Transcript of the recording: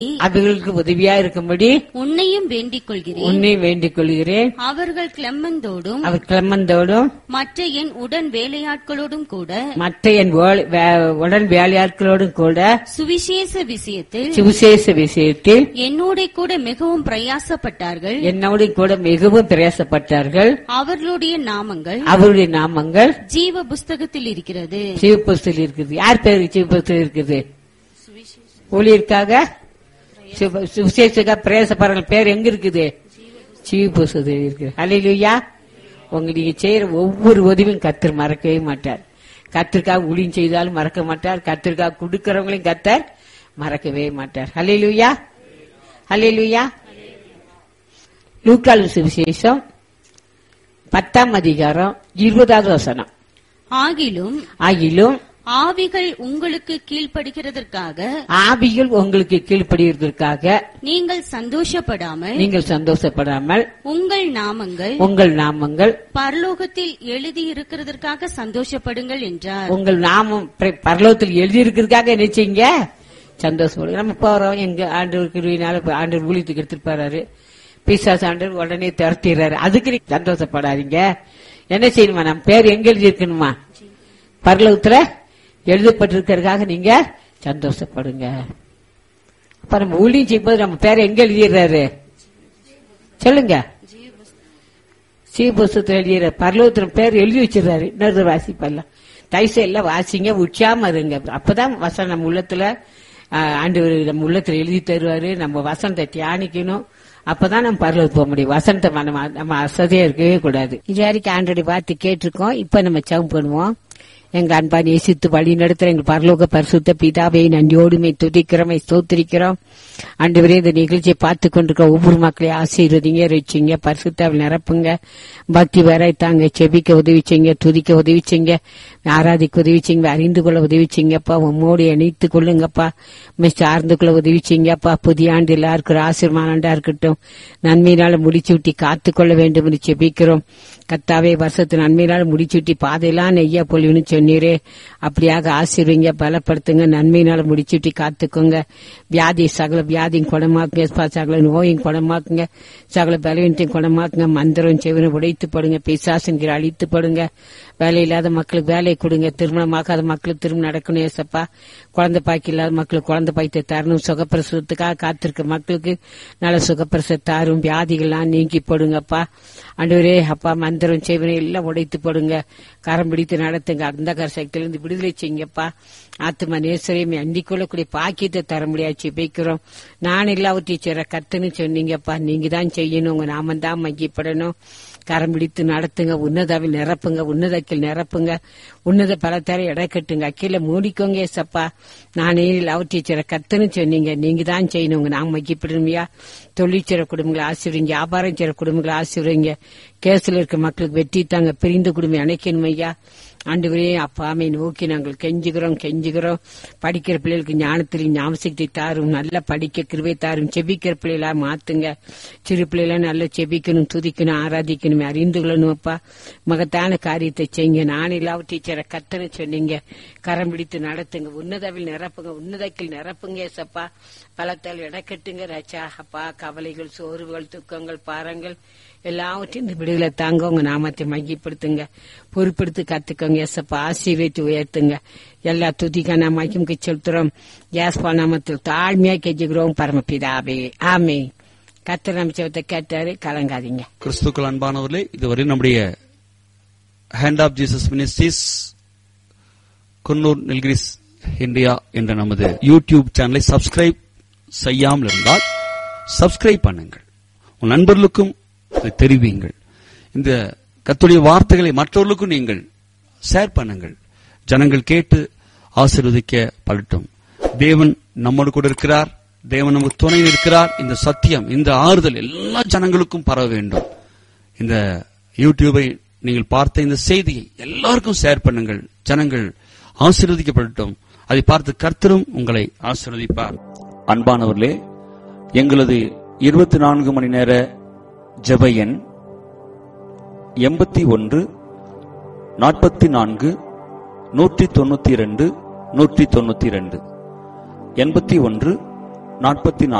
அவர்களுக்கு உதவியா இருக்கும்படி உன்னையும் வேண்டிக் கொள்கிறேன் உன்னை வேண்டிக் கொள்கிறேன் அவர்கள் கிளம்மந்தோடும் அவர் கிளம்பந்தோடும் மற்ற என் உடன் வேலையாட்களோடும் கூட மற்ற என் வேலை- வே- உடன் வேலையாட்களோடும் கூட சுவிசேஷ விஷயத்தில் சுவிசேஷ விஷயத்தில் என்னோட கூட மிகவும் பிரயாசப்பட்டார்கள் என்னோடு கூட மிகவும் பிரயாசப்பட்டார்கள் அவர்களுடைய நாமங்கள் அவருடைய நாமங்கள் ஜீவ புஸ்தகத்தில் இருக்கிறது சிவபுஸ்தில் இருக்குது யார் பேர் சிவபுஸ்தில் இருக்குது ஊழியருக்காக சிவ- சுவிசேஷக்காக பிரயாசப்படுற பேர் எங்க இருக்குது சிவபுஸ்தத்தில் இருக்குது அலையிலுயா உங்க நீங்க செய்யற ஒவ்வொரு உதவியும் கத்தர் மறக்கவே மாட்டார் கத்திற்காக ஊழியம் செய்தாலும் மறக்க மாட்டார் கத்திற்காக கொடுக்கறவங்களையும் கத்தர் மறக்கவே மாட்டார் அலையிலுயா அலையிலுயா லூக்காலு சுவிசேஷம் பத்தாம் அதிகாரம் இருபதாவது வசனம் ஆகிலும் ஆகிலும் ஆவிகள் உங்களுக்கு கீழ்ப்படுகிறதற்காக ஆவிகள் உங்களுக்கு கீழ்ப்படிவதற்காக நீங்கள் சந்தோஷப்படாமல் நீங்கள் சந்தோஷப்படாமல் உங்கள் நாமங்கள் உங்கள் நாமங்கள் பரலோகத்தில் எழுதி இருக்கிறதற்காக சந்தோஷப்படுங்கள் என்றார் உங்கள் நாமம் பிர- பரலோகத்தில் எழுதியிருக்கிறதுக்காக என்ன செய்யுங்க சந்தோஷப்படுங்க நம்ம போறோம் எங்க ஆண்டவர் கிருவினால இப்ப ஆண்டவர் ஊழியத்துக்கு எடுத்துட்டு போறாரு பிசாஸ் ஆண்டவர் உடனே துரத்திடுறாரு அதுக்கு நீங்க சந்தோஷப்படாதீங்க என்ன செய்யணுமா நம்ம பேர் எங்க எழுதியிருக்கணுமா பரலோகத்துல எழுதப்பட்டிருக்கிறதுக்காக நீங்க சந்தோஷப்படுங்க அப்ப நம்ம ஊழியம் செய்யும்போது நம்ம பேரை எங்க எழுதிடுறாரு சொல்லுங்க சீபுஸ்தத்தில் எழுதிற பரலோகத்துல பேர் எழுதி வச்சிடறாரு இன்னொரு வாசிப்பெல்லாம் தயசு எல்லாம் வாசிங்க உச்சாம இருங்க அப்பதான் வசனம் நம்ம உள்ளத்துல ஆஹ், ஆண்டவர் நம்ம உள்ளத்துல எழுதி தருவாரு நம்ம வசனத்தை தியானிக்கணும் அப்பதான் நம்ம பரலோகத்துக்கு போக முடியும் வசனத்தை நம்ம நம்ம அசதியா இருக்கவே கூடாது இது வரைக்கும் ஆண்டோட பார்த்து கேட்டிருக்கோம் இப்ப நம்ம சவம் பண்ணுவோம் எங்க அன்பா நேசித்து வழி நடத்துற எங்க பரலோக பரிசுத்த பிதாவை நன்றியோடுமை துதிக்கிறோம் ஸ்தோத்திரிக்கிறோம் ஆண்டவரே இந்த நிகழ்ச்சியை பார்த்து கொண்டிருக்கிற ஒவ்வொரு மக்களையும் ஆசீர்வதிங்க ரசிங்க பரிசுத்தாவில் நிரப்புங்க பக்தி வரைத்தாங்க செபிக்க உதவிச்சிங்க துதிக்க உதவிச்சிங்க ஆராதிக்க உதவிச்சிங்க அறிந்து கொள்ள உதவிச்சிங்கப்பா உம்மோடு இணைத்து கொள்ளுங்கப்பா உம்மை சார்ந்து கொள்ள உதவிச்சிங்கப்பா புதிய ஆண்டு எல்லாருக்கும் ஒரு ஆசீர்வாத ஆண்டா இருக்கட்டும் நன்மையினால முடிச்சு விட்டி காத்துக்கொள்ள வேண்டும் என்று செபிக்கிறோம் கத்தாவே வருஷத்து நன்மையினால முடிச்சு விட்டி பாதையெல்லாம் நெய்யா பொழிவுன்னு சொன்னீரே அப்படியாக ஆசீர்வீங்க பலப்படுத்துங்க நன்மையினால முடிச்சு விட்டி காத்துக்கோங்க வியாதி சகல வியாதியும் குணமாக்குங்க ஸ்பா, சகல நோயும் குணமாக்குங்க சகல பலவீனத்தையும் குணமாக்குங்க மந்திரம் செவினை உடைத்து படுங்க பிசாசுங்கிற அழித்து படுங்க வேலை இல்லாத மக்களுக்கு வேலை கொடுங்க திருமணமாகாத மக்களுக்கு திருமணம் நடக்கணும் ஏசப்பா குழந்தை பாக்கி இல்லாத மக்களுக்கு குழந்தை பாய்த்தை தரணும் சுகப்பிரசவத்துக்காக காத்திருக்க மக்களுக்கு நல்ல சுகப்பிரசவ தாரும் வியாதிகள்லாம் நீங்கி போடுங்கப்பா ஆண்டவரே அப்பா மந்திரம் செய்வனை எல்லாம் உடைத்து போடுங்க கரம் பிடித்து நடத்துங்க அந்த சக்தியிலிருந்து விடுதலை செய்யுங்கப்பா ஆத்மா நேசரையும் அண்டிக் கொள்ளக்கூடிய பாக்கியத்தை தர முடியாது ஜெபிக்கிறோம் நான் எல்லாவற்றையும் செய்ற கத்துன்னு சொன்னீங்கப்பா நீங்க தான் செய்யணும் உங்க நாமம் தான் மகிப்படணும் கரம் பிடித்து நடத்துங்க உன்னதாவில் நிரப்புங்க உன்னதக்கில் நிரப்புங்க உன்னத பலத்தர எடை கட்டுங்க அக்கீழ மூடிக்கோங்க ஏசப்பா நானே எல்லாவற்றையும் செய்ற கத்துன்னு சொன்னீங்க நீங்க தான் செய்யணும் உங்க நாம் மகிப்படணுமையா தொழிற்சிற குடும்பங்களை ஆசிரியங்க வியாபாரம் செய்ற குடும்பங்களை ஆசிரியங்க கேஸ்ல இருக்க மக்களுக்கு வெற்றி தாங்க பிரிந்த குடும்பம் அணைக்கணும் ஐயா ஆண்டவரே அப்பாமை நோக்கி நாங்கள் கெஞ்சுகிறோம் கெஞ்சுகிறோம் படிக்கிற பிள்ளைகளுக்கு ஞானத்திலையும் ஞாபகத்தை தாரும் நல்லா படிக்க கிருபை தாரும் செபிக்கிற பிள்ளைகளா மாத்துங்க சிறு பிள்ளைகளா நல்லா செபிக்கணும் துதிக்கணும் ஆராதிக்கணும் அறிந்து கொள்ளணும் அப்பா மகத்தான காரியத்தை செய்யுங்க நான் இல்லாவ டீச்சரை கத்தனை சொன்னீங்க கரம் பிடித்து நடத்துங்க உன்னதவில் நிரப்புங்க உன்னதக்கில் நிரப்புங்க ஏசப்பா பலத்தால் இடக்கட்டுங்க ராஜா அப்பா கவலைகள் சோர்வுகள் துக்கங்கள் பாரங்கள் எல்லாவற்றையும் இந்த விடுதலை தாங்க உங்க நாமத்தை மையப்படுத்துங்க பொறுப்படுத்தி கத்துக்கோங்க எசப்பா ஆசீர்வதித்து உயர்த்துங்க எல்லா துதிக்கான மகிமுக்கு செலுத்துறோம் யாஸ்பா நாமத்தில் தாழ்மையா கெஞ்சுகிறோம் பரமபிதாவே ஆமே கத்திர அமைச்சவத்தை கேட்டாரு கலங்காதீங்க கிறிஸ்துக்கள் அன்பானவர்களே இதுவரை நம்முடைய hand of Jesus ministries Coonoor Nilgiris India என்ற நமது யூடியூப் சேனலை சப்ஸ்கிரைப் செய்யாமல் இருந்தால் சப்ஸ்கிரைப் பண்ணுங்கள் உன் நண்பர்களுக்கும் இதை தெரிவியுங்கள் இந்த கத்துடைய வார்த்தைகளை மற்றவர்களுக்கும் நீங்கள் ஷேர் பண்ணுங்கள் ஜனங்கள் கேட்டு ஆசீர்வதிக்க படட்டும் தேவன் நம்மோடு கூட இருக்கிறார் தேவன் நமக்கு துணை இருக்கிறார் இந்த சத்தியம் இந்த ஆறுதல் எல்லா ஜனங்களுக்கும் பரவ வேண்டும் இந்த யூடியூபை நீங்கள் பார்த்த இந்த செய்தியை எல்லாருக்கும் ஷேர் பண்ணுங்கள் ஜனங்கள் ஆசீர்வதிக்கப்படட்டும் அதை பார்த்து கர்த்தரும் உங்களை ஆசீர்வதிப்பார் அன்பானவர்களே எங்களது இருபத்தி நான்கு மணி நேர ஜெப எண் எண்பத்தி ஒன்று நாற்பத்தி நான்கு நூற்றி தொண்ணூத்தி ரெண்டு நூற்றி தொண்ணூத்தி ரெண்டு எண்பத்தி ஒன்று நாற்பத்தி